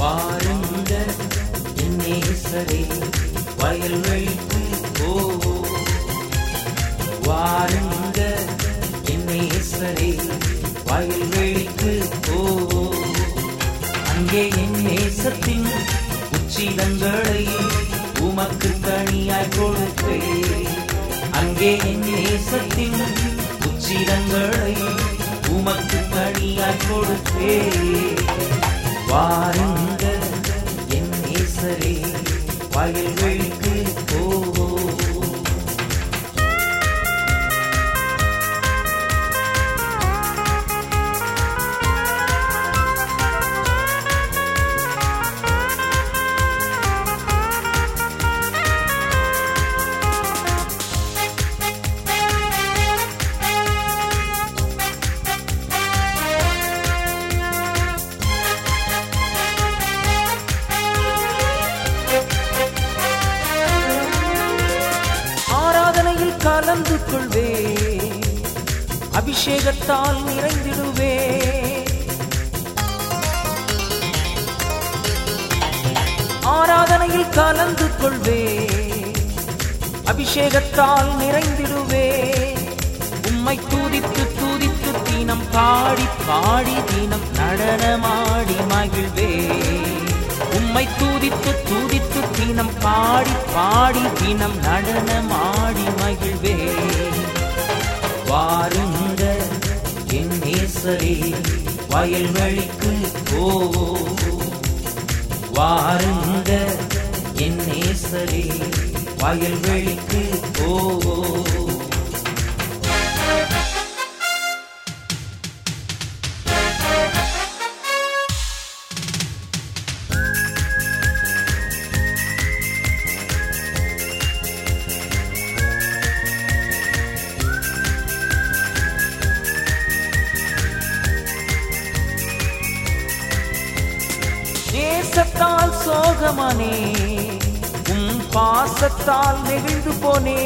வாருங்க என் நேசரே வயல்வெளிக்கு போவோம் வாருங்க என் நேசரே வயல்வெளிக்கு போவோம் அங்கே என் நேசத்தின் உச்சிதங்களை உமக்கு தனியாய் கொடுப்பேன் அங்கே என் நேசத்தின் உச்சிதங்களை உமக்கு தனியாய் கொடுப்பேன் வாருங்க என் நேசரே வயல்வெளிக்கு போவோம் ஆராதனையில் கலந்து கொள்வே அபிஷேகத்தால் நிறைந்திடுவே ஆராதனையில் கலந்து கொள்வே அபிஷேகத்தால் நிறைந்திடுவே உம்மை தூதித்து தூதித்து தீனம் பாடி பாடி தீனம் நடனமாடி மகிழ்வே உம்மை தூதித்து தூதித்து தீனம் பாடி பாடி தினம் நடனமாடி மகிழ்வே வாருங்க என் நேசரே வயல்வெளிக்கு போவோம் வாருங்க என் நேசரே வயல்வெளிக்கு போவோம் நேசத்தால் சோகமானே உம் பாசத்தால் நெகிழ்ந்து போனே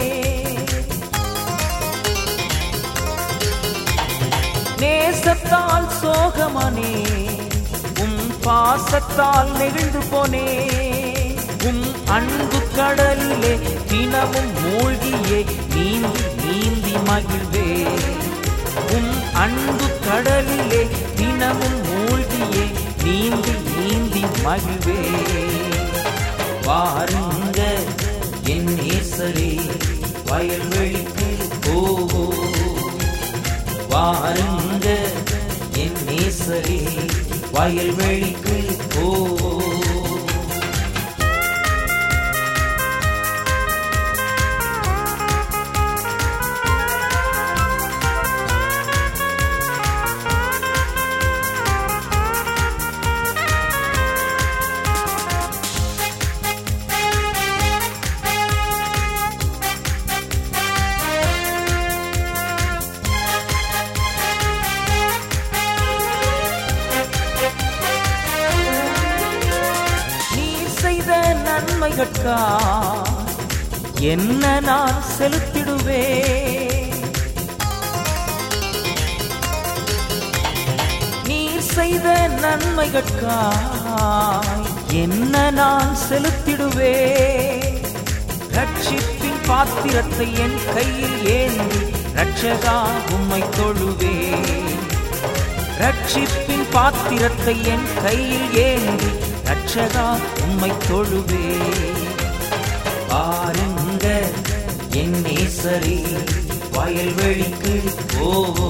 நேசத்தால் சோகமானே உம் பாசத்தால் நெகிழ்ந்து போனே உம் அன்பு கடலிலே தினமும் மூழ்கியே நீந்தி நீந்தி மகிழ்வே உம் அன்பு கடலிலே தினமும் மூழ்கியே நீந்தி நீந்தி மகிழ்வே வாருங்க என் நேசரே வயல்வெளிக்கு போவோ வாருங்க என் நேசரே வயல்வெளிக்கு போவோ நீ செய்த நன்மைகட்கா என்ன நான் செலுத்திடுவே நீ செய்த நன்மைகட்கா என்ன நான் செலுத்திடுவே ரட்சிப்பின் பாத்திரத்தை என் கையில் ஏந்தி ரட்சகா உம்மை தொழுவே ரட்சிப்பின் பாத்திரத்தை என் கையில் ஏந்தி ரட்சகா உம்மை தொழுவே பாருங்க என் நேசரே வயல்வெளிக்கு போவோ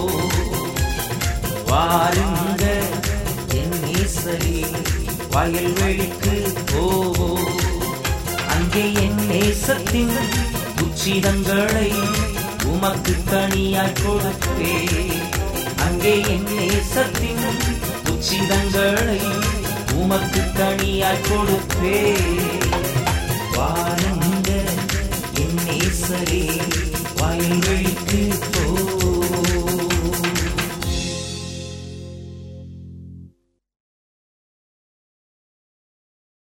வாருங்க என் நேசரே வயல்வெளிக்கு போவோ அங்கே என் நேசத்தின் உச்சிதங்களை உமக்கு தனியாய் கொடுப்பே அங்கே என் நேசத்தின் உச்சிதங்களை உமக்கு தனியாய் கொடுப்பே வாருங்க என் நேசரே வயல்வெளி